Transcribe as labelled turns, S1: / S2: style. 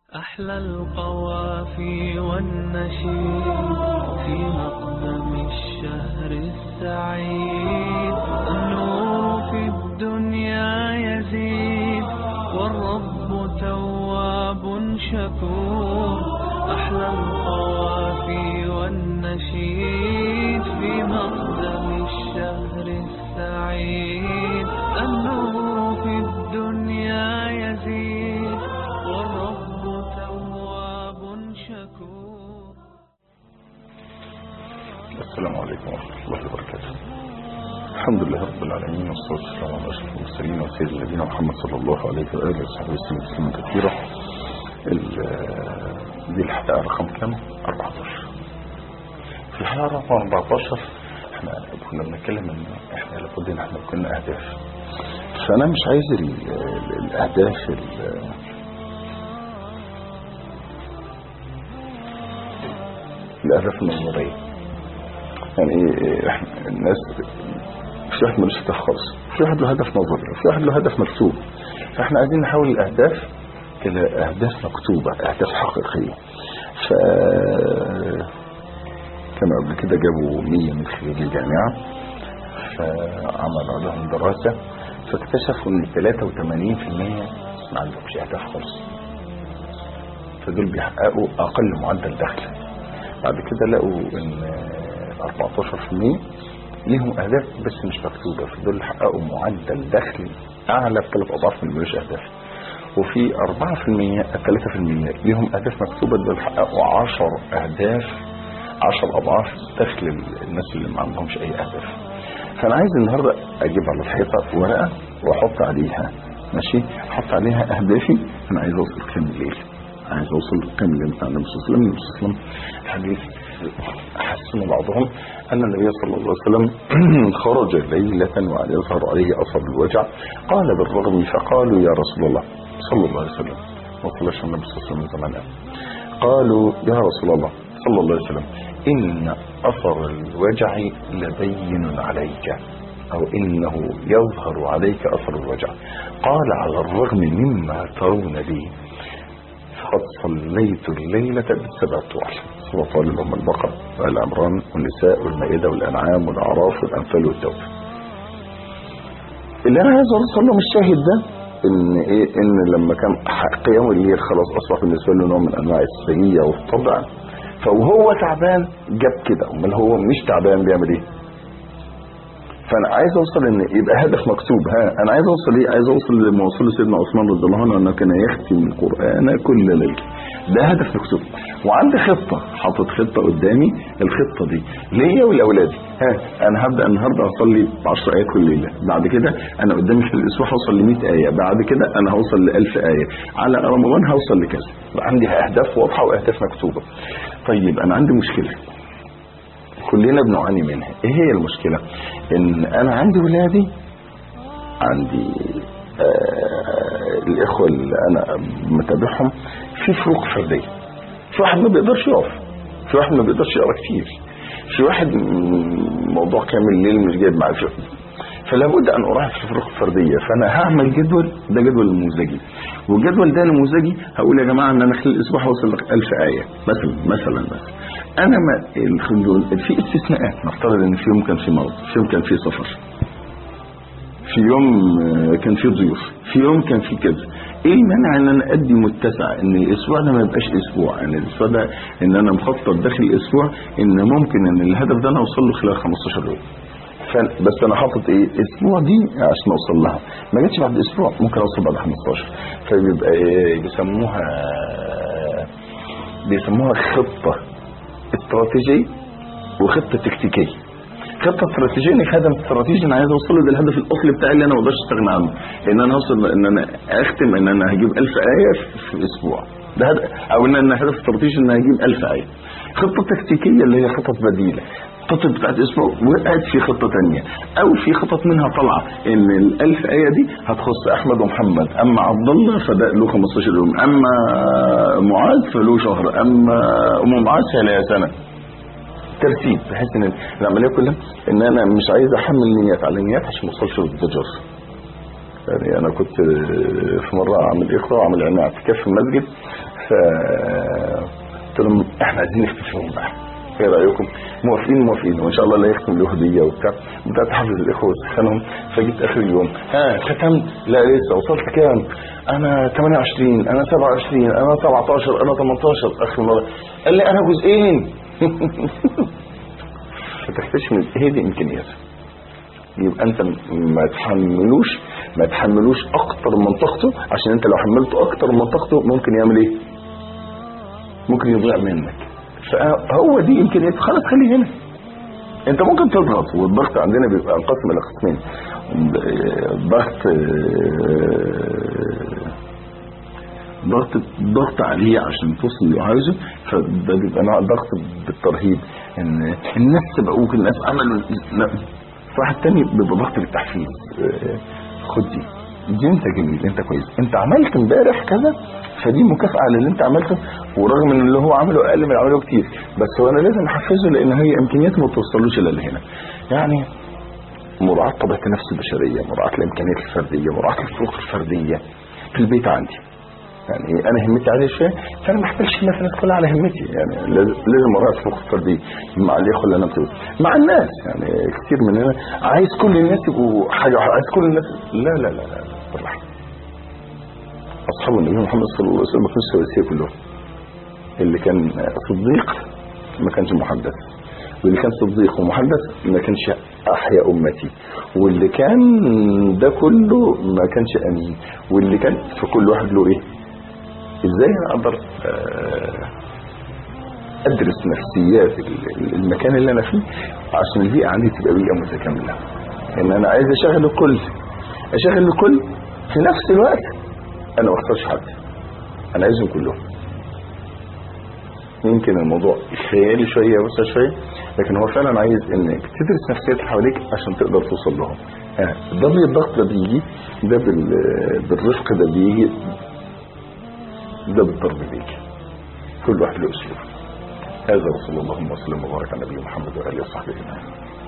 S1: أحلى القوافي والنشيد في مقدم الشهر السعيد النور في الدنيا يزيد والرب تواب شكور أحلى القوافي والنشيد في مقدم الشهر السعيد النور في الدنيا يزيد والرب تواب شكور
S2: السلام عليكم ورحمة الله وبركاته الحمد لله رب العالمين والصلاة والسلام على أشرف المرسلين وسيد الذين محمد صلى الله عليه وآله وصحبه وسلم تسليما كثيرا ال- دي الحلقة رقم كام؟ 14 في الحلقة رقم 14 احنا كنا بنتكلم ان احنا لابد ان احنا كنا اهداف فانا مش عايز ال- ال- الاهداف ال- الاهداف النظريه يعني ايه احنا الناس في واحد ملوش هدف خالص في واحد له هدف نظري وفي واحد له هدف مكتوب فاحنا عايزين نحول الاهداف الى اهداف مكتوبه اهداف حقيقيه ف كانوا قبل كده جابوا 100 من خريج الجامعه فعملوا لهم دراسه فاكتشفوا ان 83% ما عندهمش اهداف خالص فدول بيحققوا اقل معدل دخل بعد كده لقوا ان 14% ليهم اهداف بس مش مكتوبه فدول حققوا معدل دخل اعلى بثلاث اضعاف من ملوش اهداف وفي 4% 3% ليهم اهداف مكتوبه دول حققوا 10 اهداف 10 اضعاف دخل الناس اللي ما عندهمش اي اهداف فانا عايز النهارده اجيب على الحيطه ورقه واحط عليها ماشي احط عليها اهدافي انا عايز اوصل كام الليل عايز اوصل كام الليل بتاع النبي صلى الله عليه وسلم النبي صلى الله عليه وسلم الحديث حسن بعضهم ان النبي صلى الله عليه وسلم خرج ليله وعلى يظهر عليه اثر الوجع قال بالرغم فقالوا يا رسول الله صلى الله عليه وسلم ما صلىش النبي صلى الله عليه وسلم من زمان قالوا يا رسول الله صلى الله عليه وسلم إن أثر الوجع لبين عليك أو إنه يظهر عليك أثر الوجع قال على الرغم مما ترون لي فقد صليت الليلة بالسبع طوال سبع طوال اللي هم البقرة والعمران والنساء والمائدة والأنعام والأعراف والأنفال والتوبة اللي أنا عايز أوصل لهم الشاهد ده ان ايه ان لما كان قيام الليل خلاص اصبح بالنسبه له نوع من انواع السجيه والطبع فوهو تعبان جاب كده امال هو مش تعبان بيعمل ايه فانا عايز اوصل ان يبقى هدف مكتوب ها انا عايز اوصل ايه عايز اوصل لما وصل سيدنا عثمان رضي الله عنه انه كان يختم القران كل ليله ده هدف مكتوب وعندي خطه حاطط خطه قدامي الخطه دي ليا ولاولادي ها انا هبدا النهارده اصلي 10 ايات كل ليله بعد كده انا قدامي في الاسبوع هوصل ل 100 ايه بعد كده انا هوصل ل 1000 ايه على رمضان هوصل لكذا عندي اهداف واضحه واهداف مكتوبه طيب انا عندي مشكله كلنا بنعاني منها ايه هي المشكلة ان انا عندي ولادي عندي آه الاخوة اللي انا متابعهم في فروق فردية في واحد ما بيقدرش يقف في واحد ما بيقدرش يقرا كتير في واحد م- موضوع كامل الليل مش جايب معاه فهم فلا بد ان اراعي في الفروق الفرديه فانا هعمل جدول ده جدول نموذجي والجدول ده نموذجي هقول يا جماعه ان انا خلال الاسبوع هوصل لك 1000 ايه مثلا مثلا مثلا انا ما الخلود- في استثناءات نفترض ان في يوم كان في مرض في يوم كان في سفر في يوم آه، كان في ضيوف في يوم كان في كذا ايه المانع ان انا ادي متسع ان الاسبوع ده ما يبقاش اسبوع ان الاسبوع ده ان انا مخطط داخل الاسبوع ان ممكن ان الهدف ده انا اوصل له خلال 15 يوم ف- بس انا حاطط ايه اسبوع دي عشان اوصل لها ما جاتش بعد اسبوع ممكن اوصل بعد 15 فبيبقى ايه بيسموها بيسموها خطه استراتيجيه وخطه تكتيكيه خطه استراتيجيه اني خدم استراتيجي انا عايز اوصل له ده الهدف الاصلي بتاعي اللي انا ما اقدرش استغنى عنه ان انا اوصل ان انا اختم ان انا هجيب 1000 ايه في اسبوع ده هدف او ان انا هدف استراتيجي ان هجيب 1000 ايه خطه تكتيكيه اللي هي خطط بديله خطط بتاعت اسبوع وقعت في خطه تانية او في خطط منها طالعه ان الالف ايه دي هتخص احمد ومحمد اما عبد الله فده له 15 يوم اما معاذ فله شهر اما ام معاذ فلها سنه ترتيب بحيث ان العمليه كلها ان انا مش عايز احمل نيات على نيات عشان ما اوصلش للضجر يعني انا كنت في مره اعمل اقرا واعمل اعلان اعتكاف في المسجد ف قلت لهم احنا عايزين نختم فيهم بقى ايه رايكم موافقين موافقين وان شاء الله لا يختم له هديه وبتاع بدات احفز الاخوه واسخنهم فجيت اخر اليوم ها ختمت لا لسه وصلت كام انا 28 انا 27 انا 17 انا 18 اخر مره قال لي انا جزئين فتكتشف ان هي دي امكانياته يبقى انت ما تحملوش ما تحملوش اكتر من طاقته عشان انت لو حملته اكتر من طاقته ممكن يعمل ايه ممكن يضيع منك فهو دي امكانياته خلاص خليه هنا انت ممكن تضغط والضغط عندنا بيبقى انقسم الى قسمين ضغط ضغط ضغط عليه عشان توصل اللي عايزه فده بيبقى نوع ضغط بالترهيب ان الناس سبقوك الناس عملوا لا واحد تاني بيبقى ضغط بالتحفيز اه، خد دي دي انت جميل انت كويس انت عملت امبارح كذا فدي مكافأة على اللي انت عملته ورغم ان اللي هو عمله اقل من اللي عمله كتير بس هو انا لازم احفزه لان هي امكانياته ما توصلوش الا هنا يعني مراعاة طبيعة النفس البشرية مراعاة الامكانيات الفردية مراعاة الفروق الفردية في البيت عندي يعني انا همتي عاليه شويه فانا ما احتاجش الناس الناس كلها على همتي يعني لازم لازم اراعي الفروق الفرديه مع الاخوه اللي انا بتقول مع الناس يعني كتير مننا عايز كل الناس يبقوا حاجه واحده عايز كل الناس لا لا لا لا بالراحه اصحاب النبي محمد صلى الله عليه وسلم ما كانوش سواسيه كلهم اللي كان صديق ما كانش محدث واللي كان صديق ومحدث ما كانش احيا امتي واللي كان ده كله ما كانش امين واللي كان في كل واحد له ايه ازاي انا اقدر آه، ادرس نفسيات ال- المكان اللي انا فيه عشان البيئه عندي تبقى بيئه متكامله ان انا عايز اشغل الكل اشغل الكل في نفس الوقت انا ما اختارش حد انا عايزهم كلهم يمكن الموضوع خيالي شويه بس شويه لكن هو فعلا عايز انك تدرس نفسيات اللي حواليك عشان تقدر توصل لهم آه، ده بالضغط ده بيجي ده بال- بالرفق ده بيجي ده بالضرب بيجي كل واحد له اسلوب هذا رسول الله اللهم وسلم وبارك على نبينا محمد واله وصحبه اجمعين